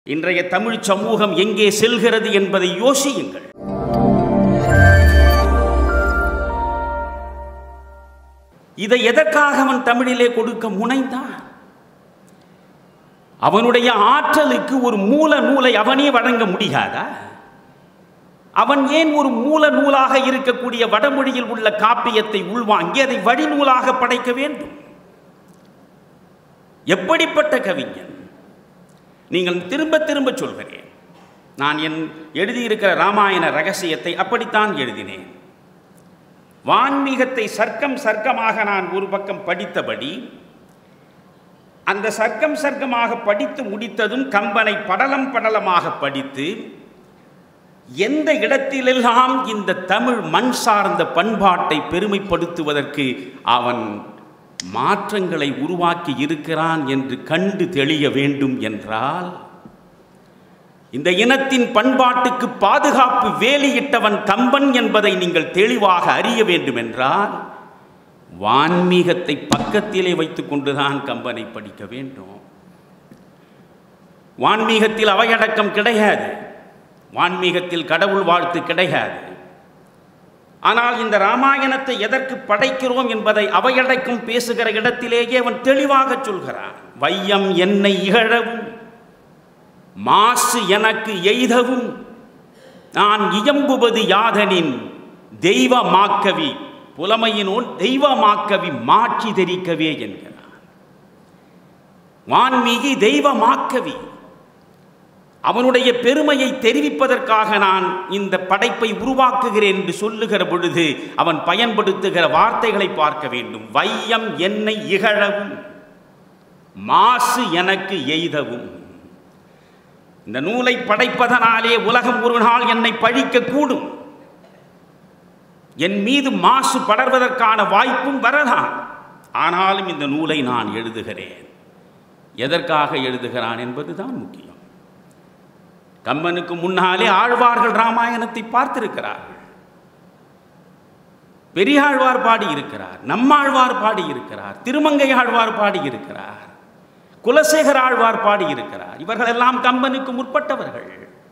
இன்றைய தமிழ் சமூகம் எங்கே செல்கிறது என்பதை யோசியுங்கள் இதை எதற்காக அவன் தமிழிலே கொடுக்க முனைந்தான் அவனுடைய ஆற்றலுக்கு ஒரு மூல நூலை அவனே வழங்க முடியாதா அவன் ஏன் ஒரு மூல நூலாக இருக்கக்கூடிய வடமொழியில் உள்ள காப்பியத்தை உள்வாங்கி அதை வழிநூலாக படைக்க வேண்டும் எப்படிப்பட்ட கவிஞன் நீங்கள் திரும்ப திரும்ப சொல்கிறேன் நான் என் எழுதியிருக்கிற ராமாயண ரகசியத்தை அப்படித்தான் எழுதினேன் வான்மீகத்தை சர்க்கம் சர்க்கமாக நான் ஒரு பக்கம் படித்தபடி அந்த சர்க்கம் சர்க்கமாக படித்து முடித்ததும் கம்பனை படலம் படலமாக படித்து எந்த இடத்திலெல்லாம் இந்த தமிழ் மண் சார்ந்த பண்பாட்டை பெருமைப்படுத்துவதற்கு அவன் மாற்றங்களை உருவாக்கி இருக்கிறான் என்று கண்டு தெளிய வேண்டும் என்றால் இந்த இனத்தின் பண்பாட்டுக்கு பாதுகாப்பு வேலியிட்டவன் கம்பன் என்பதை நீங்கள் தெளிவாக அறிய வேண்டும் என்றால் வான்மீகத்தை பக்கத்திலே வைத்துக் கொண்டுதான் கம்பனை படிக்க வேண்டும் வான்மீகத்தில் அவையடக்கம் கிடையாது வான்மீகத்தில் கடவுள் வாழ்த்து கிடையாது ஆனால் இந்த ராமாயணத்தை எதற்கு படைக்கிறோம் என்பதை அவையடக்கம் பேசுகிற இடத்திலேயே அவன் தெளிவாக சொல்கிறான் வையம் என்னை இகழவும் மாசு எனக்கு எய்தவும் நான் இயம்புவது யாதனின் தெய்வ மாக்கவி புலமையினோன் தெய்வ மாக்கவி மாற்றி தெரிக்கவே என்கிறான் வான்மீகி தெய்வ மாக்கவி அவனுடைய பெருமையை தெரிவிப்பதற்காக நான் இந்த படைப்பை உருவாக்குகிறேன் என்று சொல்லுகிற பொழுது அவன் பயன்படுத்துகிற வார்த்தைகளை பார்க்க வேண்டும் வையம் என்னை இகழவும் மாசு எனக்கு எய்தவும் இந்த நூலை படைப்பதனாலே உலகம் ஒரு நாள் என்னை பழிக்க கூடும் என் மீது மாசு படர்வதற்கான வாய்ப்பும் வரலாம் ஆனாலும் இந்த நூலை நான் எழுதுகிறேன் எதற்காக எழுதுகிறான் என்பதுதான் முக்கியம் கம்பனுக்கு முன்னாலே ஆழ்வார்கள் ராமாயணத்தை பார்த்திருக்கிறார்கள் பெரியாழ்வார் பாடி இருக்கிறார் நம்மாழ்வார் பாடி இருக்கிறார் திருமங்கை ஆழ்வார் பாடி இருக்கிறார் குலசேகர ஆழ்வார் பாடி இருக்கிறார் இவர்கள் எல்லாம் கம்பனுக்கு முற்பட்டவர்கள்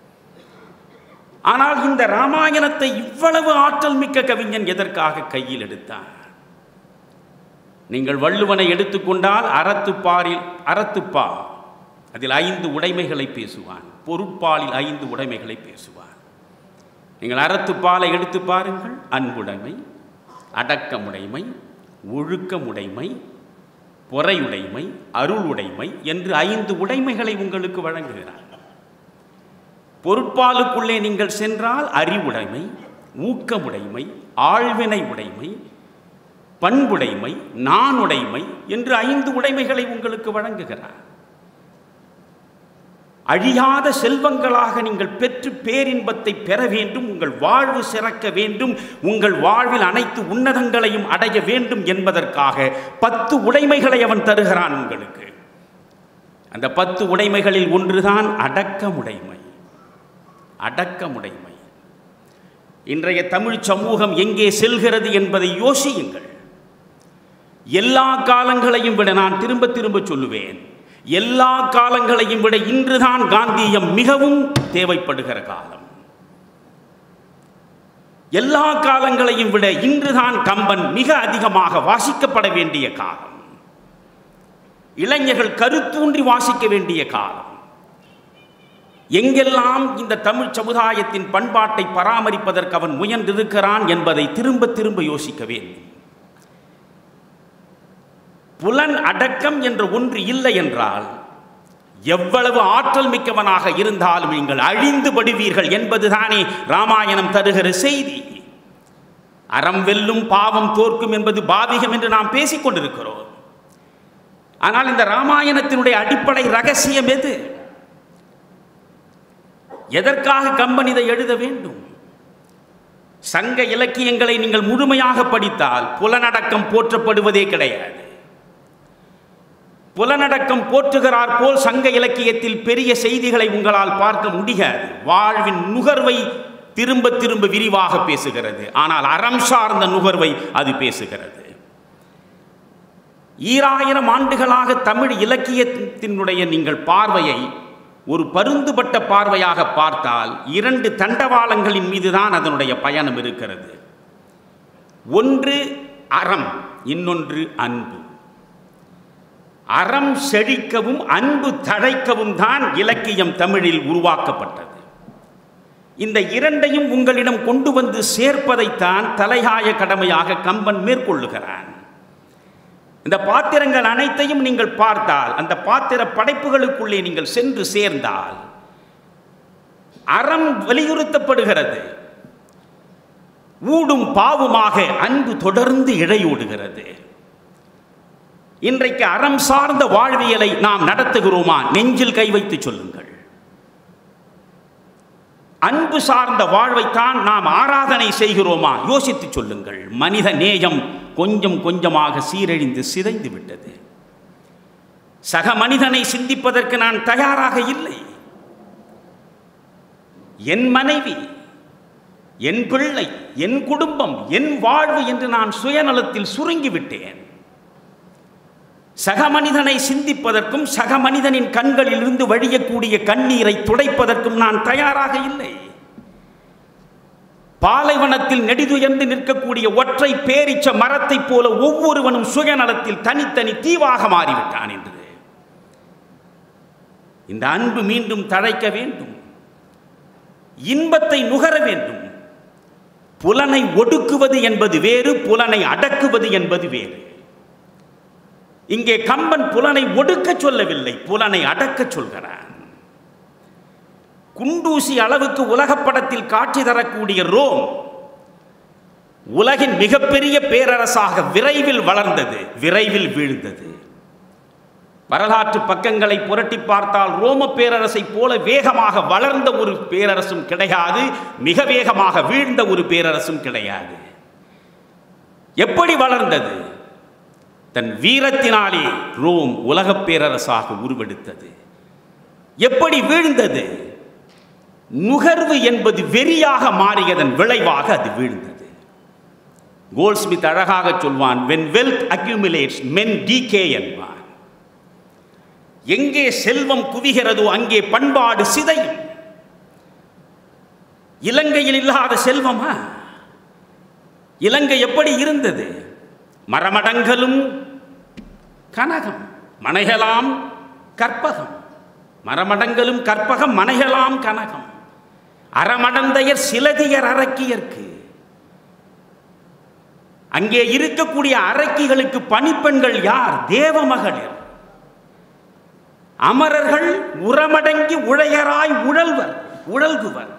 ஆனால் இந்த ராமாயணத்தை இவ்வளவு ஆற்றல் மிக்க கவிஞன் எதற்காக கையில் எடுத்தார் நீங்கள் வள்ளுவனை எடுத்துக்கொண்டால் அறத்துப்பாரில் அறத்துப்பா அதில் ஐந்து உடைமைகளை பேசுவான் பொருட்பாலில் ஐந்து உடைமைகளை பேசுவான் நீங்கள் அறத்துப்பாலை எடுத்து பாருங்கள் அன்புடைமை அடக்கமுடைமை ஒழுக்கமுடைமை பொறையுடைமை அருளுடைமை என்று ஐந்து உடைமைகளை உங்களுக்கு வழங்குகிறார் பொருட்பாலுக்குள்ளே நீங்கள் சென்றால் அறிவுடைமை ஊக்கமுடைமை ஆழ்வினை உடைமை பண்புடைமை நானுடைமை என்று ஐந்து உடைமைகளை உங்களுக்கு வழங்குகிறார் அழியாத செல்வங்களாக நீங்கள் பெற்று பேரின்பத்தை பெற வேண்டும் உங்கள் வாழ்வு சிறக்க வேண்டும் உங்கள் வாழ்வில் அனைத்து உன்னதங்களையும் அடைய வேண்டும் என்பதற்காக பத்து உடைமைகளை அவன் தருகிறான் உங்களுக்கு அந்த பத்து உடைமைகளில் ஒன்றுதான் அடக்கமுடைமை அடக்கமுடைமை இன்றைய தமிழ் சமூகம் எங்கே செல்கிறது என்பதை யோசியுங்கள் எல்லா காலங்களையும் விட நான் திரும்ப திரும்ப சொல்லுவேன் எல்லா காலங்களையும் விட இன்றுதான் காந்தியம் மிகவும் தேவைப்படுகிற காலம் எல்லா காலங்களையும் விட இன்றுதான் கம்பன் மிக அதிகமாக வாசிக்கப்பட வேண்டிய காலம் இளைஞர்கள் கருத்தூன்றி வாசிக்க வேண்டிய காலம் எங்கெல்லாம் இந்த தமிழ் சமுதாயத்தின் பண்பாட்டை பராமரிப்பதற்கு அவன் முயன்றிருக்கிறான் என்பதை திரும்ப திரும்ப யோசிக்க வேண்டும் புலன் அடக்கம் என்ற ஒன்று இல்லை என்றால் எவ்வளவு ஆற்றல் மிக்கவனாக இருந்தாலும் நீங்கள் அழிந்து படுவீர்கள் என்பதுதானே ராமாயணம் தருகிற செய்தி அறம் வெல்லும் பாவம் தோற்கும் என்பது பாவிகம் என்று நாம் பேசிக் கொண்டிருக்கிறோம் ஆனால் இந்த ராமாயணத்தினுடைய அடிப்படை ரகசியம் எது எதற்காக கம்பன் இதை எழுத வேண்டும் சங்க இலக்கியங்களை நீங்கள் முழுமையாக படித்தால் புலனடக்கம் போற்றப்படுவதே கிடையாது புலனடக்கம் போற்றுகிறார் போல் சங்க இலக்கியத்தில் பெரிய செய்திகளை உங்களால் பார்க்க முடியாது வாழ்வின் நுகர்வை திரும்ப திரும்ப விரிவாக பேசுகிறது ஆனால் அறம் சார்ந்த நுகர்வை அது பேசுகிறது ஈராயிரம் ஆண்டுகளாக தமிழ் இலக்கியத்தினுடைய நீங்கள் பார்வையை ஒரு பருந்துபட்ட பார்வையாக பார்த்தால் இரண்டு தண்டவாளங்களின் மீதுதான் அதனுடைய பயணம் இருக்கிறது ஒன்று அறம் இன்னொன்று அன்பு அறம் செழிக்கவும் அன்பு தழைக்கவும் தான் இலக்கியம் தமிழில் உருவாக்கப்பட்டது இந்த இரண்டையும் உங்களிடம் கொண்டு வந்து சேர்ப்பதைத்தான் தலையாய கடமையாக கம்பன் மேற்கொள்ளுகிறான் இந்த பாத்திரங்கள் அனைத்தையும் நீங்கள் பார்த்தால் அந்த பாத்திர படைப்புகளுக்குள்ளே நீங்கள் சென்று சேர்ந்தால் அறம் வலியுறுத்தப்படுகிறது ஊடும் பாவுமாக அன்பு தொடர்ந்து இழையோடுகிறது இன்றைக்கு அறம் சார்ந்த வாழ்வியலை நாம் நடத்துகிறோமா நெஞ்சில் கை வைத்து சொல்லுங்கள் அன்பு சார்ந்த வாழ்வைத்தான் நாம் ஆராதனை செய்கிறோமா யோசித்து சொல்லுங்கள் மனித நேயம் கொஞ்சம் கொஞ்சமாக சீரழிந்து சிதைந்து விட்டது சக மனிதனை சிந்திப்பதற்கு நான் தயாராக இல்லை என் மனைவி என் பிள்ளை என் குடும்பம் என் வாழ்வு என்று நான் சுயநலத்தில் சுருங்கிவிட்டேன் சக மனிதனை சிந்திப்பதற்கும் சக மனிதனின் கண்களிலிருந்து வழியக்கூடிய கண்ணீரை துடைப்பதற்கும் நான் தயாராக இல்லை பாலைவனத்தில் நெடிதுயர்ந்து நிற்கக்கூடிய ஒற்றை பேரிச்ச மரத்தைப் போல ஒவ்வொருவனும் சுயநலத்தில் தனித்தனி தீவாக மாறிவிட்டான் என்று இந்த அன்பு மீண்டும் தழைக்க வேண்டும் இன்பத்தை நுகர வேண்டும் புலனை ஒடுக்குவது என்பது வேறு புலனை அடக்குவது என்பது வேறு இங்கே கம்பன் புலனை ஒடுக்க சொல்லவில்லை புலனை அடக்க சொல்கிறான் குண்டூசி அளவுக்கு உலகப்படத்தில் காட்சி தரக்கூடிய ரோம் உலகின் மிகப்பெரிய பேரரசாக விரைவில் வளர்ந்தது விரைவில் வீழ்ந்தது வரலாற்று பக்கங்களை புரட்டி பார்த்தால் ரோம பேரரசை போல வேகமாக வளர்ந்த ஒரு பேரரசும் கிடையாது மிக வேகமாக வீழ்ந்த ஒரு பேரரசும் கிடையாது எப்படி வளர்ந்தது தன் வீரத்தினாலே ரோம் உலகப் பேரரசாக உருவெடுத்தது எப்படி வீழ்ந்தது நுகர்வு என்பது வெறியாக மாறியதன் விளைவாக அது வீழ்ந்தது கோல்ஸ்மித் அழகாக சொல்வான் when wealth accumulates men decay என்பான் எங்கே செல்வம் குவிகிறதோ அங்கே பண்பாடு சிதையும் இலங்கையில் இல்லாத செல்வமா இலங்கை எப்படி இருந்தது மரமடங்களும் கனகம் மனைகளாம் கற்பகம் மரமடங்களும் கற்பகம் மனைகளாம் கனகம் அறமடந்தையர் சிலதியர் அரக்கியர்க்கு அங்கே இருக்கக்கூடிய அரக்கிகளுக்கு பணிப்பெண்கள் யார் தேவமகளிர் அமரர்கள் உரமடங்கி உழையராய் உழல்வர் உழல்குவர்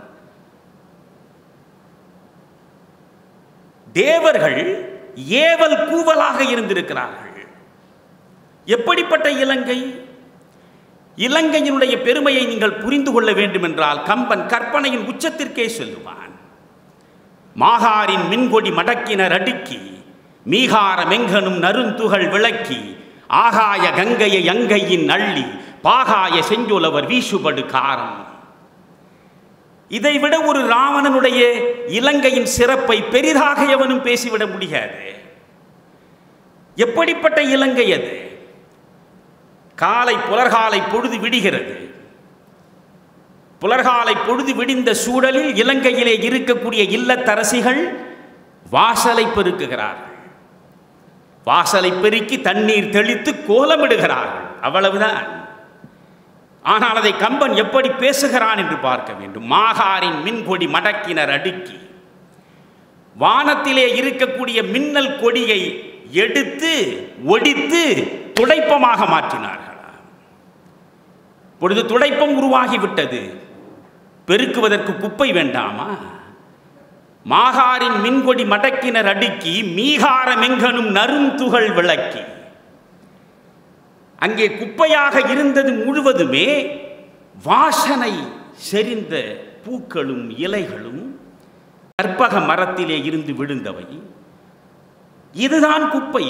தேவர்கள் ஏவல் கூவலாக இருந்திருக்கிறார்கள் எப்படிப்பட்ட இலங்கை இலங்கையினுடைய பெருமையை நீங்கள் புரிந்து கொள்ள வேண்டும் என்றால் கம்பன் கற்பனையின் உச்சத்திற்கே செல்லுவான் மாகாரின் மின்கொடி மடக்கினர் அடுக்கி மீகார மெங்கனும் நருந்துகள் விளக்கி ஆகாய கங்கையை அங்கையின் அள்ளி பாகாய செஞ்சொலவர் வீசுபடு காரம் இதைவிட ஒரு ராவணனுடைய இலங்கையின் சிறப்பை பெரிதாக எவனும் பேசிவிட முடியாது எப்படிப்பட்ட இலங்கை அது காலை புலர்காலை பொழுது விடுகிறது புலர்காலை பொழுது விடிந்த சூழலில் இலங்கையிலே இருக்கக்கூடிய இல்லத்தரசிகள் வாசலை பெருக்குகிறார்கள் வாசலை பெருக்கி தண்ணீர் தெளித்து கோலமிடுகிறார்கள் அவ்வளவுதான் ஆனால் அதை கம்பன் எப்படி பேசுகிறான் என்று பார்க்க வேண்டும் மாகாரின் மின்கொடி மடக்கினர் அடுக்கி வானத்திலே இருக்கக்கூடிய மின்னல் கொடியை எடுத்து ஒடித்து துடைப்பமாக மாற்றினார்களா பொழுது துடைப்பம் உருவாகிவிட்டது பெருக்குவதற்கு குப்பை வேண்டாமா மாகாரின் மின்கொடி மடக்கினர் அடுக்கி மீகார மெங்கனும் நருந்துகள் விளக்கி அங்கே குப்பையாக இருந்தது முழுவதுமே வாசனை செறிந்த பூக்களும் இலைகளும் கற்பக மரத்திலே இருந்து விழுந்தவை இதுதான் குப்பை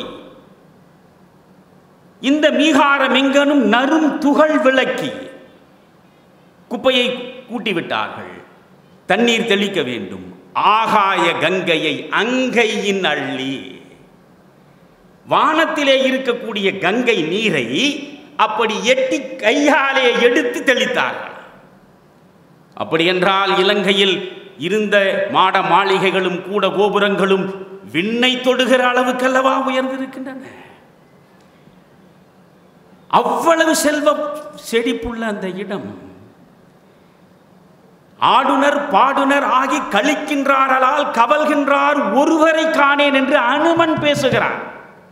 இந்த மீகார மெங்கனும் நரும் துகள் விளக்கி குப்பையை கூட்டிவிட்டார்கள் தண்ணீர் தெளிக்க வேண்டும் ஆகாய கங்கையை அங்கையின் அள்ளி வானத்திலே இருக்கக்கூடிய கங்கை நீரை அப்படி எட்டி கையாலே எடுத்து தெளித்தார்கள் அப்படி என்றால் இலங்கையில் இருந்த மாட மாளிகைகளும் கூட கோபுரங்களும் விண்ணை தொடுகிற அளவுக்கல்லவா உயர்ந்திருக்கின்றன அவ்வளவு செல்வ செழிப்புள்ள அந்த இடம் ஆடுனர் பாடுனர் ஆகி கழிக்கின்றாரலால் கவல்கின்றார் ஒருவரை காணேன் என்று அனுமன் பேசுகிறான்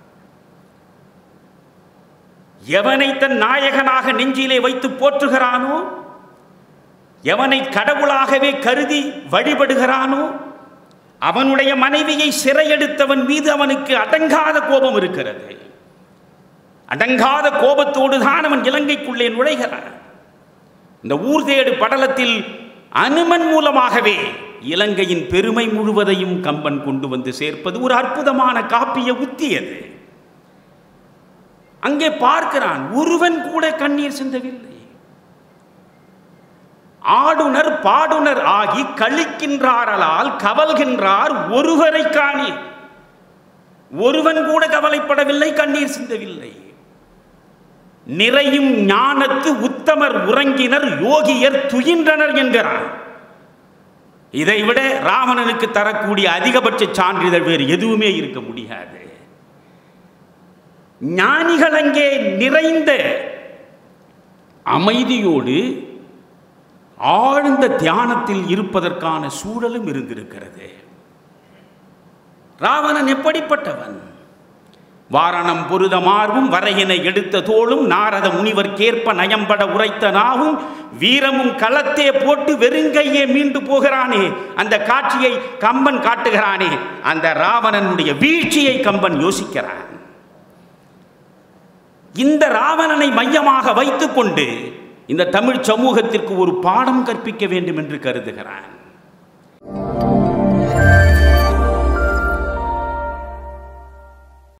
எவனை தன் நாயகனாக நெஞ்சிலே வைத்து போற்றுகிறானோ எவனை கடவுளாகவே கருதி வழிபடுகிறானோ அவனுடைய மனைவியை சிறையெடுத்தவன் மீது அவனுக்கு அடங்காத கோபம் இருக்கிறது அடங்காத கோபத்தோடு தான் அவன் இலங்கைக்குள்ளே நுழைகிறான் இந்த ஊர்தேடு படலத்தில் அனுமன் மூலமாகவே இலங்கையின் பெருமை முழுவதையும் கம்பன் கொண்டு வந்து சேர்ப்பது ஒரு அற்புதமான காப்பிய உத்தி அது அங்கே பார்க்கிறான் ஒருவன் கூட கண்ணீர் சிந்தவில்லை ஆடுனர் பாடுனர் ஆகி கழிக்கின்றாரலால் கவல்கின்றார் ஒருவரை காணி ஒருவன் கூட கவலைப்படவில்லை கண்ணீர் சிந்தவில்லை நிறையும் ஞானத்து உத்தமர் உறங்கினர் யோகியர் துயின்றனர் என்கிறார் இதைவிட ராவணனுக்கு தரக்கூடிய அதிகபட்ச சான்றிதழ் வேறு எதுவுமே இருக்க முடியாது ஞானிகள் அங்கே நிறைந்த அமைதியோடு ஆழ்ந்த தியானத்தில் இருப்பதற்கான சூழலும் இருந்திருக்கிறது ராவணன் எப்படிப்பட்டவன் வாரணம் பொருத மார்பும் வரையினை எடுத்த தோளும் நாரத முனிவர் கேற்ப நயம்பட உரைத்த நாவும் வீரமும் களத்தே போட்டு வெறுங்கையே மீண்டு போகிறானே அந்த காட்சியை கம்பன் காட்டுகிறானே அந்த ராவணனுடைய வீழ்ச்சியை கம்பன் யோசிக்கிறான் இந்த ராவணனை மையமாக வைத்துக்கொண்டு இந்த தமிழ் சமூகத்திற்கு ஒரு பாடம் கற்பிக்க வேண்டும் என்று கருதுகிறான்